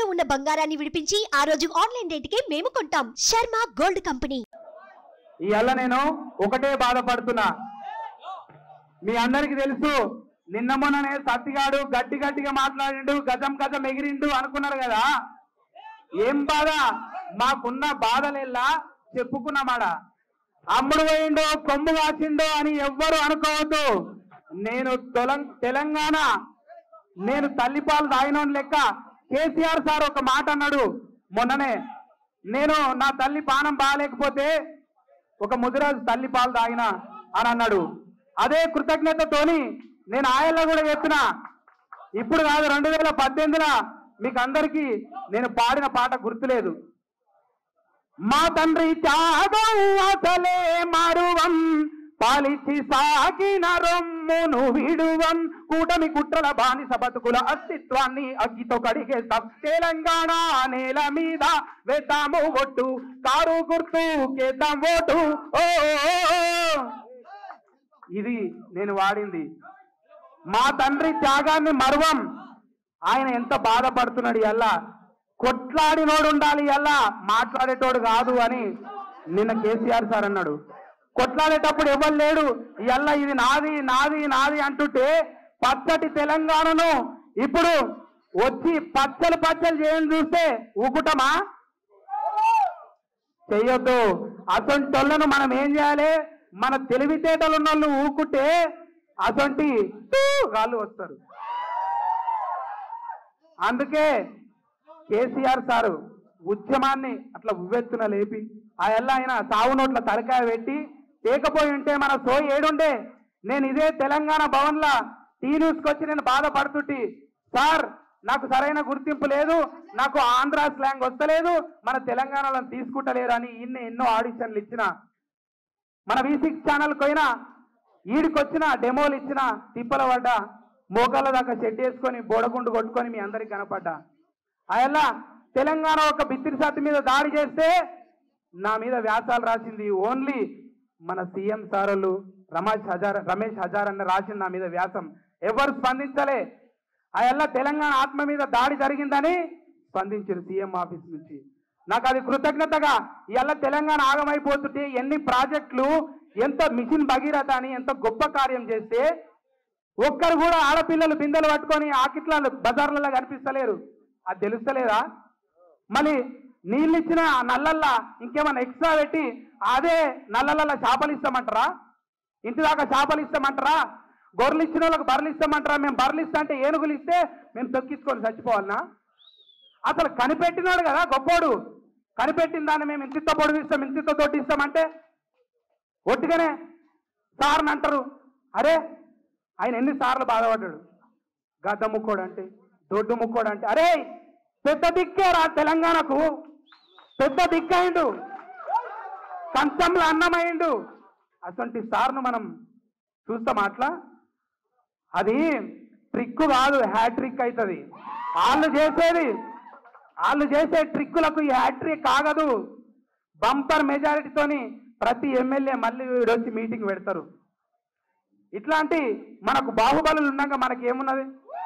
ఉన్న బంగారాన్ని విడిపించి ఆ రోజు ఆన్లైన్ రేటుకే మేము కొంటాం శర్మ గోల్డ్ కంపెనీ ఇవాళ నేను ఒకటే బాధపడుతున్నా మీ అందరికి తెలుసు నిన్న మొన్ననే సత్తిగాడు గట్టి గట్టిగా మాట్లాడిండు గజం గజం ఎగిరిండు అనుకున్నారు కదా ఏం బాధ మాకున్న బాధలెల్లా చెప్పుకున్నామాడ అమ్ముడు పోయిండో కొమ్ము కాచిండో అని ఎవ్వరు అనుకోవద్దు నేను తొలం- తెలంగాణ నేను తల్లిపాలు తాగినోని లెక్క కేసీఆర్ సార్ ఒక మాట అన్నాడు మొన్ననే నేను నా తల్లి పానం బాగాలేకపోతే ఒక ముదిరాజు తల్లి పాలు తాగిన అని అన్నాడు అదే కృతజ్ఞతతోని నేను ఆయల్లో కూడా చెప్పిన ఇప్పుడు కాదు రెండు వేల పద్దెనిమిదిలో మీకు అందరికీ నేను పాడిన పాట గుర్తులేదు మా తండ్రి త్యాగం అసలే మరువం పాలిచి సాగిన రొమ్మును విడువం కూటమి కుట్రల బానిస బతుకుల అస్తిత్వాన్ని అగ్గితో కడిగేస్తాం తెలంగాణ నేల మీద వేద్దాము ఒట్టు కారు గుర్తు కేద్దాం ఓటు ఓ ఓ, ఓ. ఇది నేను వాడింది మా తండ్రి త్యాగాన్ని మరువం ఆయన ఎంత బాధపడుతున్నాడు ఎల్లా కొట్లాడినోడు ఉండాలి ఎల్లా మాట్లాడేటోడు కాదు అని నిన్న కేసీఆర్ సార్ అన్నాడు కొట్లాడేటప్పుడు ఎవరు లేడు ఎల్లా ఇది నాది నాది నాది అంటుంటే పచ్చటి తెలంగాణను ఇప్పుడు వచ్చి పచ్చలు పచ్చలు చేయని చూస్తే ఊకుటమా చెయ్యొద్దు అసొంటోళ్ళను మనం ఏం చేయాలి మన తెలివితేటలు ఉన్న వాళ్ళు ఊకుంటే అసొంటి గాళ్ళు వస్తారు అందుకే కేసీఆర్ సారు ఉద్యమాన్ని అట్లా ఉవ్వెత్తున లేపి ఆ ఎల్ల ఆయన సావు నోట్ల తలకాయ పెట్టి తేకపోయి ఉంటే మన సోయి ఏడుండే నేను ఇదే తెలంగాణ భవన్లా టీ న్యూస్కి వచ్చి నేను బాధపడుతుంటి సార్ నాకు సరైన గుర్తింపు లేదు నాకు ఆంధ్ర స్లాంగ్ వస్తలేదు మన తెలంగాణలో తీసుకుంటలేరు అని ఇన్ని ఎన్నో ఆడిషన్లు ఇచ్చిన మన వి సిక్స్ ఛానల్కి పోయినా ఈడికి వచ్చిన డెమోలు ఇచ్చిన తిప్పల పడ్డ మోకాళ్ళ దాకా షెడ్ వేసుకొని బోడగుండు కొట్టుకొని మీ అందరికి కనపడ్డా అయల్లా తెలంగాణ ఒక బిత్తిరి సత్తి మీద దాడి చేస్తే నా మీద వ్యాసాలు రాసింది ఓన్లీ మన సీఎం సారోళ్ళు రమేష్ హజార్ రమేష్ హజార్ అన్న రాసింది నా మీద వ్యాసం ఎవరు స్పందించలే అయల్లా తెలంగాణ ఆత్మ మీద దాడి జరిగిందని స్పందించారు సీఎం ఆఫీస్ నుంచి నాకు అది కృతజ్ఞతగా ఇవాళ తెలంగాణ ఆగమైపోతుంటే ఎన్ని ప్రాజెక్టులు ఎంత మిషన్ భగీరథ అని ఎంత గొప్ప కార్యం చేస్తే ఒక్కరు కూడా ఆడపిల్లలు బిందెలు పట్టుకొని ఆకిట్ల బజార్లలో కనిపిస్తలేరు అది తెలుస్తలేదా మళ్ళీ నీళ్ళు ఇచ్చిన ఆ నల్లల్లా ఇంకేమైనా ఎక్స్ట్రా పెట్టి అదే నల్లలల్ల చేపలు ఇస్తామంటారా ఇంటి దాకా చేపలు ఇస్తామంటారా గొర్రెలు ఇచ్చిన వాళ్ళకి బర్రెలు ఇస్తామంటారా మేము బర్రెలు ఇస్తా అంటే ఏనుగులు ఇస్తే మేము తొక్కించుకొని చచ్చిపోవాలనా అసలు కనిపెట్టినాడు కదా గొప్పోడు కనిపెట్టిన దాన్ని మేము ఇంతితో పొడిగిస్తాం ఇంతితో తోటి ఇస్తామంటే ఒట్టిగానే సార్ని అంటారు అరే ఆయన ఎన్నిసార్లు బాధపడ్డాడు గద్ద ముక్కోడు అంటే దొడ్డు ముక్కోడు అంటే అరే పెద్ద దిక్కే రా తెలంగాణకు పెద్ద దిక్కయిండు కంచంలో అన్నమైండు అటువంటి సార్ను మనం చూస్తాం అట్లా అది ట్రిక్ కాదు హ్యాట్రిక్ అవుతుంది వాళ్ళు చేసేది వాళ్ళు చేసే ట్రిక్కులకు ఈ హ్యాట్రిక్ కాగదు బంపర్ మెజారిటీతోని ప్రతి ఎమ్మెల్యే మళ్ళీ వీడొచ్చి మీటింగ్ పెడతారు ఇట్లాంటి మనకు బాహుబలులు ఉన్నాక మనకి ఏమున్నది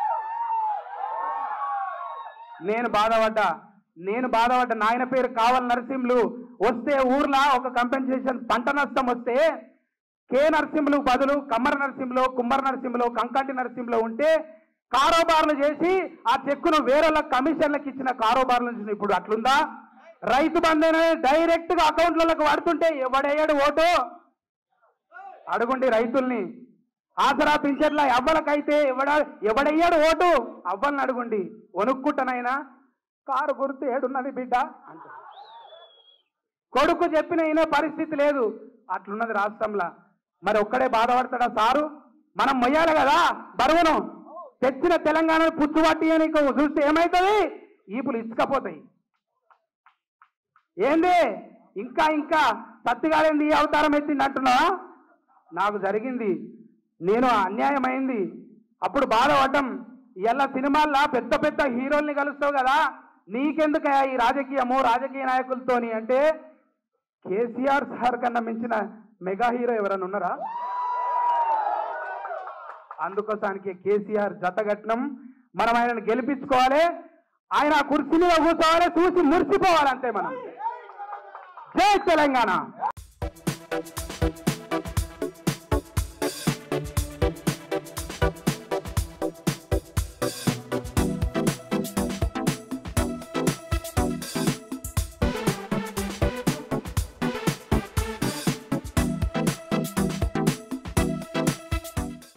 నేను బాధపడ్డా నేను బాధపడ్డ నాయన పేరు కావల్ నరసింహులు వస్తే ఊర్లో ఒక కంపెన్సేషన్ పంట నష్టం వస్తే కే నరసింహులు బదులు కమ్మర నరసింహులు కుమ్మర నరసింహులు కంకంటి నరసింహులు ఉంటే కారోబార్లు చేసి ఆ చెక్కును వేరేళ్ళ కమిషన్లకు ఇచ్చిన కారోబార్ల నుంచి ఇప్పుడు అట్లుందా రైతు బంధు డైరెక్ట్ గా అకౌంట్లకు పడుతుంటే ఎవడేయడు ఓటు అడుగుండి రైతుల్ని ఆసరా పింఛన్ల ఎవ్వలకైతే ఎవడ ఎవడయ్యాడు ఓటు అవ్వల్ని అడుగుండి వణుక్కుంటనైనా కారు గుర్తు ఏడున్నది బిడ్డ అంట కొడుకు చెప్పిన ఈయన పరిస్థితి లేదు అట్లున్నది రాష్ట్రంలో మరి ఒక్కడే బాధపడతాడా సారు మనం మొయ్యాలి కదా బరువును తెచ్చిన తెలంగాణ పుచ్చుబట్టి అని చూస్తే ఏమవుతుంది ఈపులు ఇసుకపోతాయి ఏంది ఇంకా ఇంకా సత్తిగారేంది ఈ అవతారం ఎత్తింది అంటున్నావా నాకు జరిగింది నేను అన్యాయమైంది అప్పుడు బాధపడ్డం ఇలా సినిమాల్లో పెద్ద పెద్ద హీరోల్ని కలుస్తావు కదా నీకెందుకయ్యా ఈ రాజకీయము రాజకీయ నాయకులతోని అంటే కేసీఆర్ సార్ కన్నా మించిన మెగా హీరో ఎవరైనా ఉన్నారా అందుకోసానికి కేసీఆర్ జతగట్నం మనం ఆయనను గెలిపించుకోవాలి ఆయన ఆ కుర్చీ మీద కూర్చోవాలి చూసి మురిసిపోవాలి అంతే మనం జై తెలంగాణ